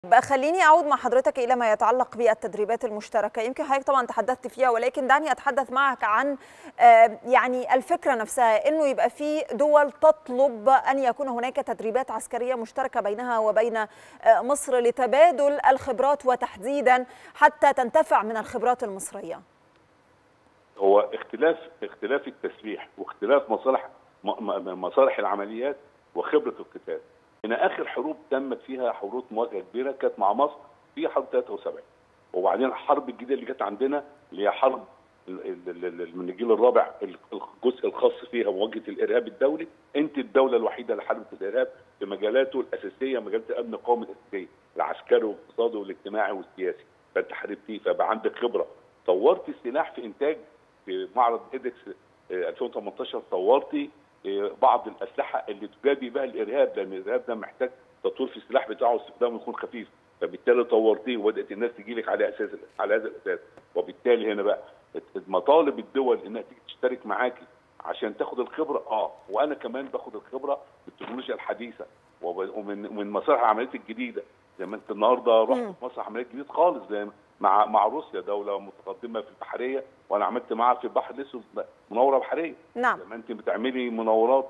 بقى خليني اعود مع حضرتك الى ما يتعلق بالتدريبات المشتركه يمكن حضرتك طبعا تحدثت فيها ولكن دعني اتحدث معك عن يعني الفكره نفسها انه يبقى في دول تطلب ان يكون هناك تدريبات عسكريه مشتركه بينها وبين مصر لتبادل الخبرات وتحديدا حتى تنتفع من الخبرات المصريه هو اختلاف اختلاف التسليح واختلاف مصالح مصالح العمليات وخبره القتال هنا اخر حروب تمت فيها حروب مواجهه كبيره كانت مع مصر في حرب 73 وبعدين الحرب الجديده اللي جت عندنا اللي هي حرب من الجيل الرابع الجزء الخاص فيها مواجهه الارهاب الدولي انت الدوله الوحيده اللي حاربت الارهاب في مجالاته الاساسيه مجالات الامن القومي الاساسيه العسكري والاقتصادي والاجتماعي والسياسي فانت حاربتيه فبقى عندك خبره طورت السلاح في انتاج في معرض ايدكس 2018 طورتي بعض الاسلحه اللي تجابي بها الارهاب لان الارهاب ده محتاج تطوير في السلاح بتاعه واستخدامه يكون خفيف فبالتالي طورتيه وبدات الناس تجي لك على اساس على هذا الاساس وبالتالي هنا بقى مطالب الدول انها تيجي تشترك معاكي عشان تاخد الخبره اه وانا كمان باخد الخبره بالتكنولوجيا الحديثه ومن من مسارح العمليات الجديده زي ما انت النهارده رحت في مسرح عمليات جديد خالص زي مع مع روسيا دوله متقدمه في البحريه وانا عملت معاها في البحر الاسود مناوره بحريه نعم لما انت بتعملي مناورات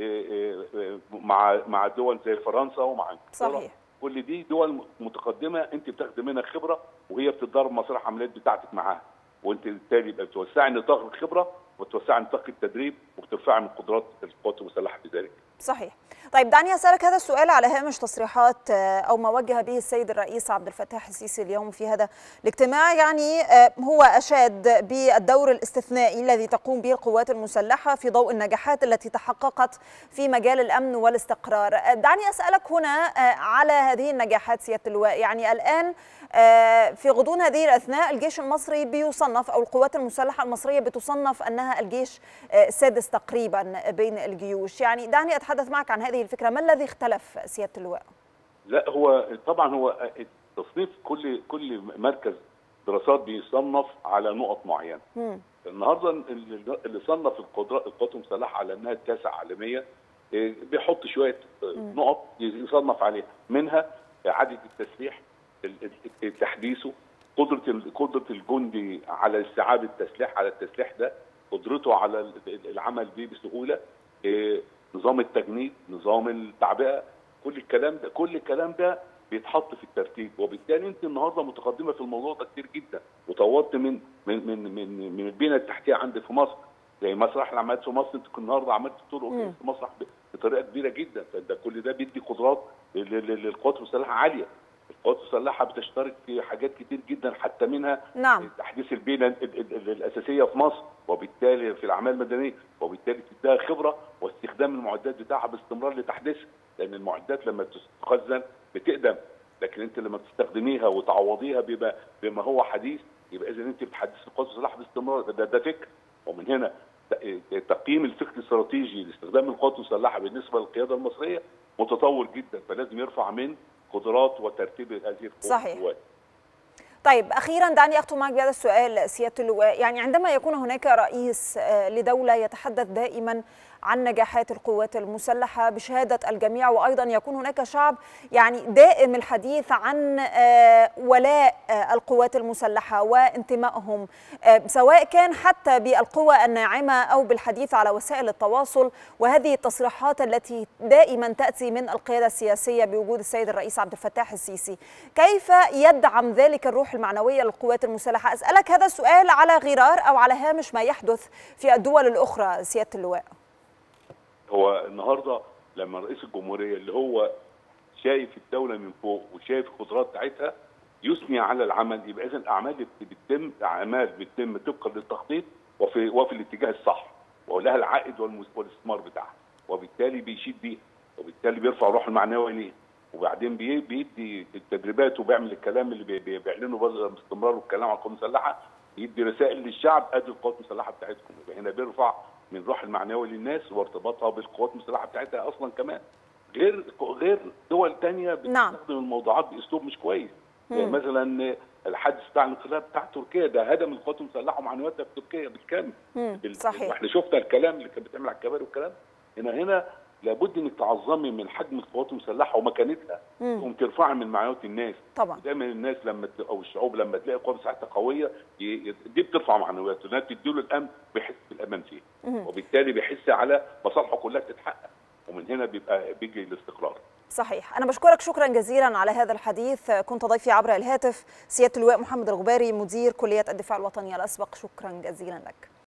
مع مع دول زي فرنسا ومع صحيح كل دي دول متقدمه انت بتاخدي منها خبره وهي بتتدرب مسرح العمليات بتاعتك معاها وانت بالتالي يبقى بتوسعي نطاق الخبره وتوسعي نطاق التدريب وبترفعي من قدرات القوات المسلحه في ذلك. صحيح. طيب دعني اسالك هذا السؤال على هامش تصريحات او ما وجه به السيد الرئيس عبد الفتاح السيسي اليوم في هذا الاجتماع يعني هو اشاد بالدور الاستثنائي الذي تقوم به القوات المسلحه في ضوء النجاحات التي تحققت في مجال الامن والاستقرار. دعني اسالك هنا على هذه النجاحات سياده اللواء يعني الان في غضون هذه الاثناء الجيش المصري بيصنف او القوات المسلحه المصريه بتصنف انها الجيش السادس تقريبا بين الجيوش يعني دعني اتحدث معك عن هذه الفكره ما الذي اختلف سياده اللواء لا هو طبعا هو تصنيف كل كل مركز دراسات بيصنف على نقط معينه مم. النهارده اللي صنف القدرات القوات المسلحه على انها التاسعه عالميه بيحط شويه نقط يصنف عليها منها اعاده التسليح تحديثه قدره قدره الجندي على استيعاب التسليح على التسليح ده قدرته على العمل به بسهوله نظام التجنيد نظام التعبئه كل الكلام ده كل الكلام ده بيتحط في الترتيب وبالتالي انت النهارده متقدمه في الموضوع ده كتير جدا وطورت من من من من, من البنيه التحتيه عندك في مصر زي مسرح العمليات في مصر انت النهارده عملت طرق في مسرح بطريقه كبيره جدا فده كل ده بيدي قدرات للقوات المسلحه عاليه القوات المسلحه بتشترك في حاجات كتير جدا حتى منها نعم. تحديث البنيه الاساسيه في مصر وبالتالي في الاعمال المدنيه وبالتالي تديها خبره واستخدام المعدات بتاعها باستمرار لتحديثها لان المعدات لما تخزن بتقدم لكن انت لما تستخدميها وتعوضيها بما بما هو حديث يبقى اذا انت بتحدث القوات المسلحه باستمرار ده, ده فكر ومن هنا تقييم الفكر الاستراتيجي لاستخدام القوات المسلحه بالنسبه للقياده المصريه متطور جدا فلازم يرفع من قدرات وترتيب هذه القوات صحيح طيب اخيرا دعني اختم معك بهذا السؤال سياده اللواء يعني عندما يكون هناك رئيس لدوله يتحدث دائما عن نجاحات القوات المسلحه بشهاده الجميع وايضا يكون هناك شعب يعني دائم الحديث عن ولاء القوات المسلحه وانتمائهم سواء كان حتى بالقوى الناعمه او بالحديث على وسائل التواصل وهذه التصريحات التي دائما تاتي من القياده السياسيه بوجود السيد الرئيس عبد الفتاح السيسي كيف يدعم ذلك الروح المعنويه للقوات المسلحه اسالك هذا السؤال على غرار او على هامش ما يحدث في الدول الاخرى سياده اللواء هو النهارده لما رئيس الجمهوريه اللي هو شايف الدوله من فوق وشايف القدرات بتاعتها يثني على العمل يبقى اذا الاعمال بتتم اعمال بتتم طبقا للتخطيط وفي وفي الاتجاه الصح ولها العائد والاستثمار بتاعها وبالتالي بيشيد بيها وبالتالي بيرفع روح المعنويه ليه وبعدين بيدي التدريبات وبيعمل الكلام اللي بيعلنه باستمرار والكلام عن القوات المسلحه يدي رسائل للشعب ادي القوات المسلحه بتاعتكم يبقى هنا بيرفع من الروح المعنوي للناس وارتباطها بالقوات المسلحه بتاعتها اصلا كمان غير غير دول ثانيه بتستخدم نعم. الموضوعات باسلوب مش كويس يعني مثلا الحادث بتاع الانقلاب بتاع تركيا ده هدم القوات المسلحه ومعنوياتها في تركيا بالكامل مم. بال- صحيح واحنا شفنا الكلام اللي كان بيتعمل على الكباري والكلام هنا هنا لابد انك تعظمي من حجم القوات المسلحه ومكانتها تقوم ترفعي من معنويات الناس طبعا دايما الناس لما ت- او الشعوب لما تلاقي قوات مسلحه قويه ي- دي بترفع معنوياته انها تديله الامن بيحس بالامان فيه وبالتالي بيحس على مصالحه كلها تتحقق ومن هنا بيبقى بيجي الاستقرار صحيح أنا بشكرك شكرا جزيلا على هذا الحديث كنت ضيفي عبر الهاتف سيادة اللواء محمد الغباري مدير كلية الدفاع الوطني الأسبق شكرا جزيلا لك